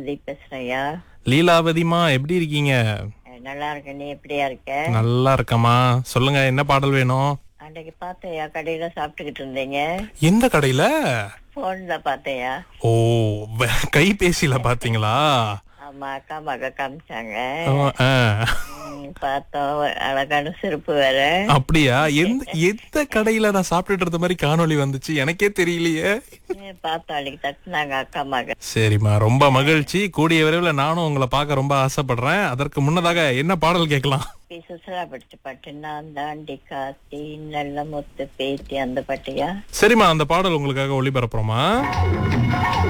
லீலாவதி பேசுறையா லீலாவதிமா எப்படி இருக்கீங்க நல்லா இருக்க நீ எப்படியா இருக்க நல்லா இருக்கமா சொல்லுங்க என்ன பாடல் வேணும் அன்றைக்கு பார்த்தையா கடையில சாப்பிட்டுக்கிட்டு இருந்தீங்க எந்த கடையில போன்ல பார்த்தையா ஓ வ- கைபேசியில பாத்தீங்களா ஆமா அக்கா மக காமிச்சாங்க ஆ, ஆ. ம், பார்த்தோம் அழகான சிறப்பு வேற அப்படியா எந்த எந்த கடையில நான் சாப்பிட்டுட்டு இருந்த மாதிரி காணொளி வந்துச்சு எனக்கே தெரியலையே ம், பார்த்தோம் அன்னைக்கு தட்டுனாங்க அக்கா மக சரிம்மா ரொம்ப மகிழ்ச்சி கூடிய விரைவில் நானும் உங்களை பார்க்க ரொம்ப ஆசைப்படுறேன் அதற்கு முன்னதாக என்ன பாடல் கேட்கலாம் பி சுசலா படிச்ச பாட்டு நான் தாண்டி காத்தி நல்ல முத்து பேத்தி அந்த பாட்டியா சரிம்மா அந்த பாடல் உங்களுக்காக ஒளிபரப்புறோமா